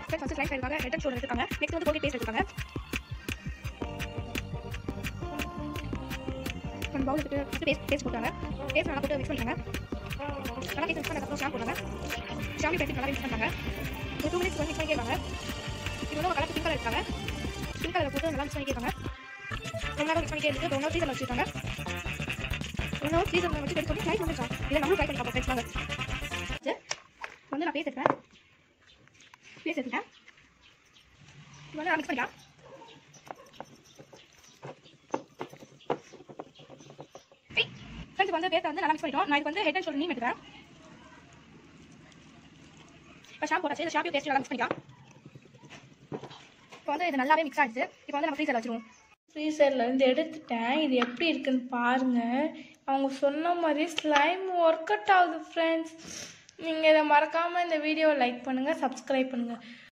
friends first slice எடுக்காங்க head and shoulder எடுத்துக்காங்க next வந்து கோல்கேட் பேஸ்ட் எடுத்துக்காங்க நம்ம பவுல் எடுத்துட்டு ஃபஸ்ட்டு பேஸ்ட் பேஸ்ட் போட்டாங்க பேஸ்ட் நல்லா போட்டு மிக்ஸ் பண்ணிட்டாங்க நல்லா பேஸ்ட் மிக்ஸ் பண்ணதுக்கப்புறம் ஷாம்பு போட்டாங்க ஷாம்பு பேஸ்ட் நல்லா மிக்ஸ் பண்ணாங்க ஒரு டூ மினிட்ஸ் வந்து மிக்ஸ் பண்ணிட்டே இருக்காங்க இது வந்து ஒரு கலர் பிங்க் கலர் எடுத்தாங்க பிங்க் கலர் போட்டு நல்லா மிக்ஸ் பண்ணிட்டே இருக்காங்க ரொம்ப நேரம் மிக்ஸ் பண்ணிட்டே இருக்கு ரொம்ப நேரம் ஃப்ரீசரில் வச்சுருக்காங்க ரொம்ப நேரம் ஃப்ரீசரில் வச்சு எடுத்து பண்ணி ட்ரை பண்ணிருக்காங்க இதை நம்மளும் ட்ரை பண்ணி பார்ப்போம் ஃப்ரெண்ட்ஸ் வாங்க வந்து நான் பேஸ்ட் எடுத்தேன் பேஸ்ட் எடுத்துட்டேன் இது வந்து நான் மிக்ஸ் பண்ணிக்கலாம் ஃப்ரெண்ட்ஸ் வந்து பேஸ்ட் வந்து நல்லா மிக்ஸ் பண்ணிட்டோம் நான் இது வந்து ஹெட் அண்ட் ஷோல்டர் நீம் எடுக்கிறேன் இப்போ ஷாம்பு போட்டாச்சு இந்த ஷாம்பு பேஸ்ட் நல்லா மிக்ஸ் பண்ணிக்கலாம் இப்போ வந்து இது நல்லாவே மிக்ஸ் ஆகிடுச்சு இப்போ வந்து நம்ம ஃப்ரீசரில் வச்சிருவோம் ஃப்ரீசரில் இருந்து எடுத்துட்டேன் இது எப்படி இருக்குன்னு பாருங்க அவங்க சொன்ன மாதிரி ஸ்லைம் ஒர்க் அவுட் ஆகுது ஃப்ரெண்ட்ஸ் நீங்கள் இதை மறக்காமல் இந்த வீடியோவை லைக் பண்ணுங்கள் சப்ஸ்கிரைப் பண்ணுங்கள்